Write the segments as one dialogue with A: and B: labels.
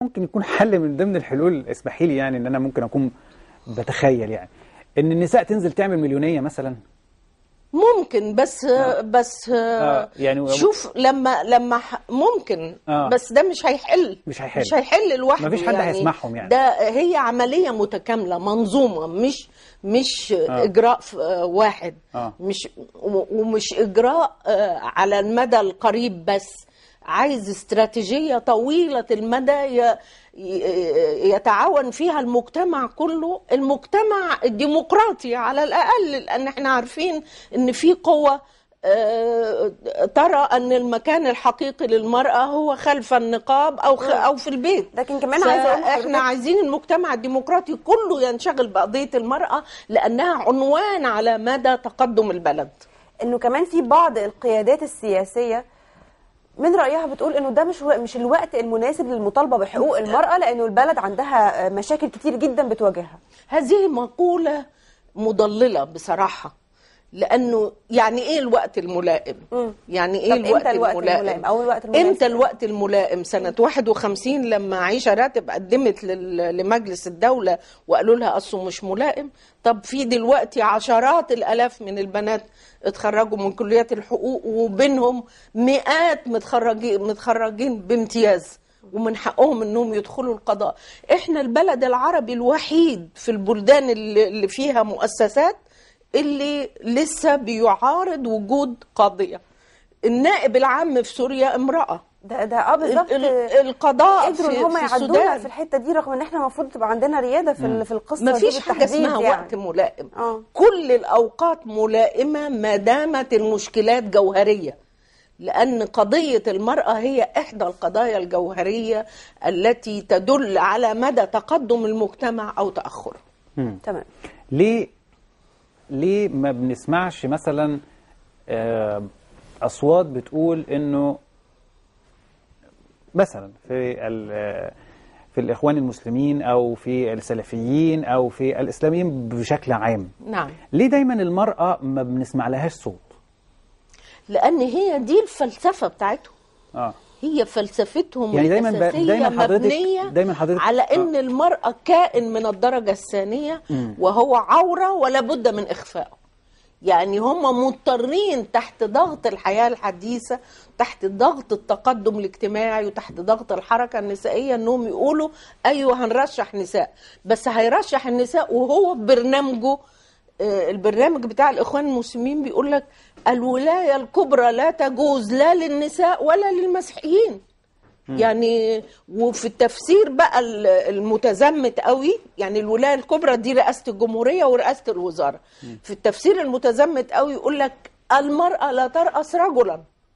A: ممكن يكون حل من ضمن الحلول اسمحي لي يعني ان انا ممكن اكون بتخيل يعني ان النساء تنزل تعمل مليونيه مثلا
B: ممكن بس بس
A: آه، يعني
B: شوف لما لما ح- ممكن
A: آه.
B: بس ده مش هيحل
A: مش هيحل.
B: مش هيحل لوحده
A: مفيش حد هيسمعهم يعني.
B: ده هي عمليه متكامله منظومه مش مش
A: آه.
B: اجراء ف- آه، واحد
A: آه.
B: مش و- ومش اجراء آه، على المدى القريب بس عايز استراتيجيه طويله المدى ي- ي- يتعاون فيها المجتمع كله المجتمع الديمقراطي على الاقل لان احنا عارفين ان في قوه آه، ترى ان المكان الحقيقي للمراه هو خلف النقاب او خ- او في البيت
C: لكن كمان عايزة أقول
B: احنا
C: لحضرتك-
B: عايزين المجتمع الديمقراطي كله ينشغل بقضيه المراه لانها عنوان على مدى تقدم البلد
C: انه كمان في بعض القيادات السياسيه من رايها بتقول انه ده مش و- مش الوقت المناسب للمطالبه بحقوق المراه لانه البلد عندها مشاكل كتير جدا بتواجهها
B: هذه مقولة مضللة بصراحة لأنه يعني إيه الوقت الملائم؟
C: مم.
B: يعني إيه
C: طب
B: الوقت,
C: إمتى الوقت
B: الملائم؟
C: الملائم أو الوقت المناسب؟
B: إمتى الوقت الملائم؟ سنة 51 لما عيشة راتب قدمت لل- لمجلس الدولة وقالوا لها أصله مش ملائم طب في دلوقتي عشرات الآلاف من البنات اتخرجوا من كليات الحقوق وبينهم مئات متخرجين متخرجين بامتياز ومن حقهم انهم يدخلوا القضاء احنا البلد العربي الوحيد في البلدان اللي اللي فيها مؤسسات اللي لسه بيعارض وجود قاضية النائب العام في سوريا امرأة
C: ده ده اه بالظبط
B: ال- ال- القضاء
C: قدروا
B: في,
C: ان هم
B: في
C: يعدونا
B: السودان
C: في الحته دي رغم ان احنا المفروض تبقى عندنا رياده في ال- في القصه
B: ما
C: دي
B: فيش حاجة
C: بالتحديد
B: اسمها
C: يعني.
B: وقت ملائم
C: آه.
B: كل الأوقات ملائمة ما دامت المشكلات جوهرية لأن قضية المرأة هي إحدى القضايا الجوهرية التي تدل على مدى تقدم المجتمع أو تأخره
C: تمام
A: ليه ليه ما بنسمعش مثلا آه، اصوات بتقول انه مثلا في ال- في الاخوان المسلمين او في السلفيين او في الاسلاميين بشكل عام
B: نعم
A: ليه دايما المراه ما بنسمع لهاش صوت
B: لأن هي دي الفلسفة بتاعتهم
A: اه
B: هي فلسفتهم
A: يعني دايماً ب-
B: الأساسية
A: دايماً حضرتك-
B: مبنية
A: دايماً حضرتك-
B: على
A: آه.
B: أن المرأة كائن من الدرجة الثانية وهو عورة ولا بد من إخفائه يعني هم مضطرين تحت ضغط الحياة الحديثة تحت ضغط التقدم الاجتماعي وتحت ضغط الحركة النسائية انهم يقولوا ايوه هنرشح نساء بس هيرشح النساء وهو ببرنامجه آه، البرنامج بتاع الاخوان المسلمين بيقول لك الولاية الكبرى لا تجوز لا للنساء ولا للمسيحيين يعني وفي التفسير بقى ال- المتزمت قوي يعني الولايه الكبرى دي رئاسه الجمهوريه ورئاسه الوزاره في التفسير المتزمت قوي يقول لك المراه لا ترأس رجلا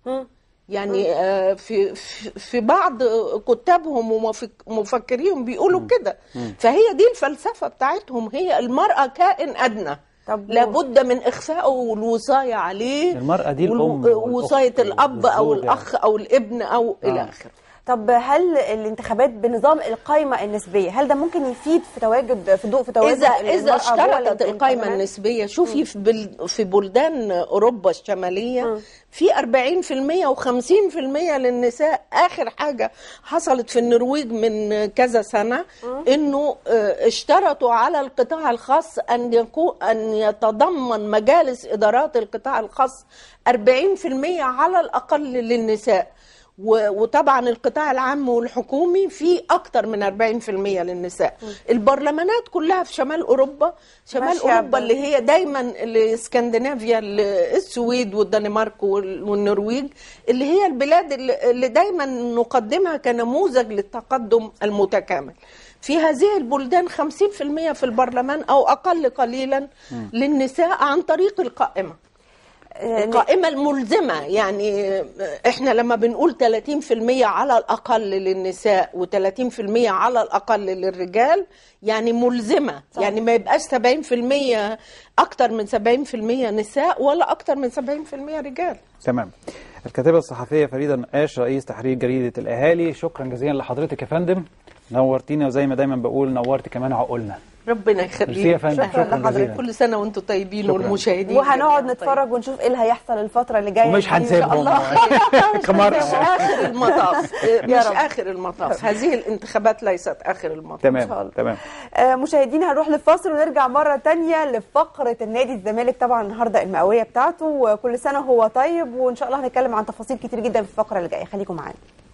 B: يعني آه، في في- في بعض كتابهم ومفك- ومفكريهم بيقولوا كده فهي دي الفلسفه بتاعتهم هي المراه كائن ادنى
C: طب
B: لابد من اخفائه والوصايه عليه
A: المرأة دي الأم
B: والو-
A: والأخت
B: وصايه الاب او
A: والزوجة.
B: الاخ او الابن او الى
A: آه.
B: اخره
C: طب هل الانتخابات بنظام القائمه النسبيه هل ده ممكن يفيد في تواجد في ضوء في تواجد
B: اذا
C: المرأة
B: اذا
C: جوه
B: اشترطت القائمه
C: الانتخابات؟
B: النسبيه شوفي في بل في بلدان اوروبا الشماليه في 40% و50% للنساء اخر حاجه حصلت في النرويج من كذا سنه انه آه، اشترطوا على القطاع الخاص ان يكون ان يتضمن مجالس ادارات القطاع الخاص 40% على الاقل للنساء و- وطبعا القطاع العام والحكومي فيه اكتر من 40% للنساء البرلمانات كلها في شمال اوروبا شمال
C: ماشية
B: اوروبا
C: ب-
B: اللي هي دايما الاسكندنافيا ال- السويد والدنمارك وال- والنرويج اللي هي البلاد اللي اللي دايما نقدمها كنموذج للتقدم المتكامل في هذه البلدان 50% في البرلمان او اقل قليلا للنساء عن طريق القائمه
C: آه،
B: القائمة الملزمة يعني احنا لما بنقول 30% على الأقل للنساء و30% على الأقل للرجال يعني ملزمة
C: صح.
B: يعني ما يبقاش 70% أكتر من 70% نساء ولا أكتر من 70% رجال
A: تمام الكاتبة الصحفية فريدة نقاش رئيس تحرير جريدة الأهالي شكرا جزيلا لحضرتك يا فندم نورتينا وزي ما دايما بقول نورت كمان عقولنا
B: ربنا
A: ميرسي يا
B: يخليك
A: فندم
C: شكراً
A: شكرا
C: لحضرتك.
A: جزيلا
B: كل سنه وانتم طيبين
A: شكراً.
B: والمشاهدين
C: وهنقعد
B: جميعاً
C: نتفرج ونشوف ايه اللي هيحصل الفتره اللي جايه
A: ومش
C: دي إن شاء
A: هنسيبهم
C: الله.
A: كمرة
B: مش اخر المطاف مش
C: رب.
B: اخر المطاف هذه الانتخابات ليست اخر المطاف
C: إن شاء
A: تمام
C: الله.
A: تمام
C: آه، مشاهدينا هنروح للفاصل ونرجع مرة تانية لفقرة النادي الزمالك طبعا النهاردة المئوية بتاعته وكل سنة هو طيب وإن شاء الله هنتكلم عن تفاصيل كتير جدا في الفقرة اللي جاية خليكم معانا